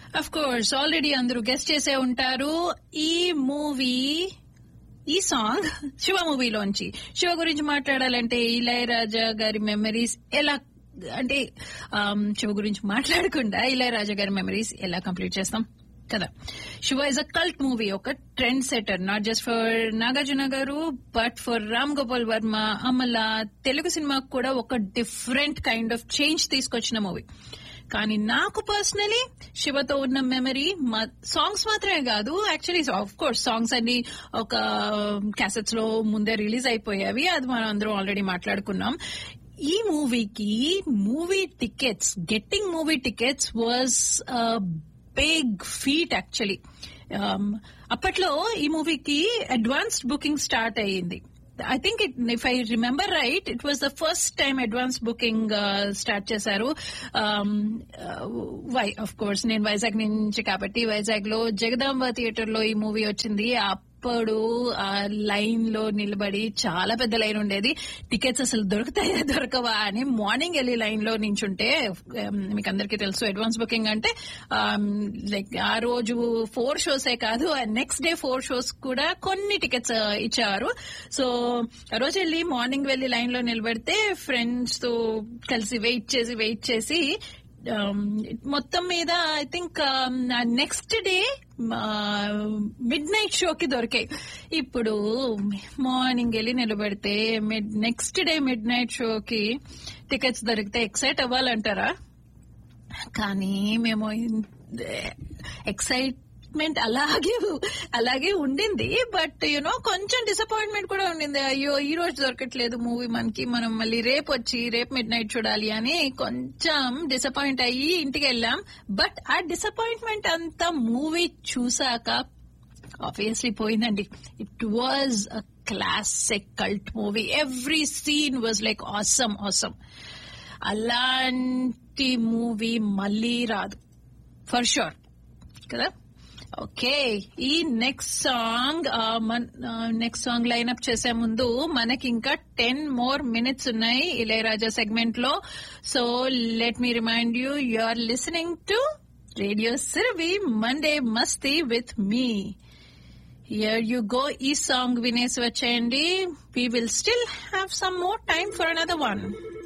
of course already అందరూ guessed చేసే ఉంటారు ఈ మూవీ ఈ సాంగ్ శివ మూవీలోంచి శివ గురించి మాట్లాడాలంటే ఇళయరాజా గారి మెమరీస్ ఎలా అంటే ఆమ్, శివ గురించి మాట్లాడకుండా ఇళయరాజా గారి మెమరీస్ ఎలా కంప్లీట్ చేస్తాం కదా Shiva is a cult movie ఒక trend setter not just for Nagarjuna garu but for Ram Gopal Varma Amala Telugu సినిమాకు కూడా ఒక డిఫరెంట్ కైండ్ ఆఫ్ చేంజ్ తీసుకొచ్చిన మూవీ కానీ నాకు పర్సనలీ శివతో ఉన్న మెమరీ సాంగ్స్ మాత్రమే కాదు యాక్చువల్లీ ఆఫ్ కోర్స్ సాంగ్స్ అన్ని ఒక క్యాసెట్స్ లో ముందే రిలీజ్ అయిపోయావి అది మనం అందరం ఆల్రెడీ మాట్లాడుకున్నాం ఈ మూవీకి movie tickets getting movie tickets was big feat actually అప్పట్లో ఈ మూవీకి అడ్వాన్స్డ్ బుకింగ్ స్టార్ట్ అయ్యింది I think it if I remember right it was the first time advance booking start చేశారు వై ఆఫ్ కోర్స్ నేను వైజాగ్ నుంచి కాబట్టి వైజాగ్ లో జగదాంబ థియేటర్ లో ఈ మూవీ వచ్చింది అప్పుడు ఆ లైన్ లో నిలబడి చాలా పెద్ద లైన్ ఉండేది టికెట్స్ అసలు దొరుకుతాయా దొరకవా అని మార్నింగ్ వెళ్ళి లైన్ లో నించుంటే um, మీకు అందరికీ తెలుసు అడ్వాన్స్ బుకింగ్ అంటే లైక్ ఆ రోజు ఫోర్ షోసే కాదు నెక్స్ట్ డే ఫోర్ షోస్ కూడా కొన్ని టికెట్స్ ఇచ్చేవారు సో ఆ రోజు వెళ్ళి మార్నింగ్ వెళ్ళి లైన్ లో నిలబడితే ఫ్రెండ్స్ తో కలిసి వెయిట్ చేసి వెయిట్ చేసి um, మొత్తం మీద I think next day mid night షోకి దొరికాయి ఇప్పుడు మార్నింగ్ వెళ్ళి నిలబెడితే mid next day mid night షోకి టికెట్స్ దొరికితే ఎక్సైట్ అవ్వాలంటారా కానీ మేము ఎక్సైట్మెంట్ అలాగే అలాగే ఉండింది బట్ యునో కొంచెం డిసప్పాయింట్మెంట్ కూడా ఉండింది అయ్యో ఈ రోజు దొరకట్లేదు మూవీ మనకి మనం మళ్ళీ రేపు వచ్చి రేపు మిడ్ నైట్ చూడాలి అని కొంచెం డిసప్పాయింట్ అయ్యి ఇంటికి వెళ్ళాం బట్ ఆ డిసప్పాయింట్మెంట్ అంతా మూవీ చూసాక ఆబ్వియస్లీ పోయిందండి it was a classic cult movie every scene was like awesome awesome అలాంటి మూవీ మళ్ళీ రాదు ఫర్ షూర్ కదా ఓకే ఈ next song next song line up చేసే ముందు మనకి ఇంకా టెన్ మోర్ మినిట్స్ ఉన్నాయి ఇళయరాజా సెగ్మెంట్ లో so let me remind you you are listening to radio సిరవి Monday Masti with me here you go ఈ సాంగ్ వినేసి వచ్చేయండి we will still have some more time for another one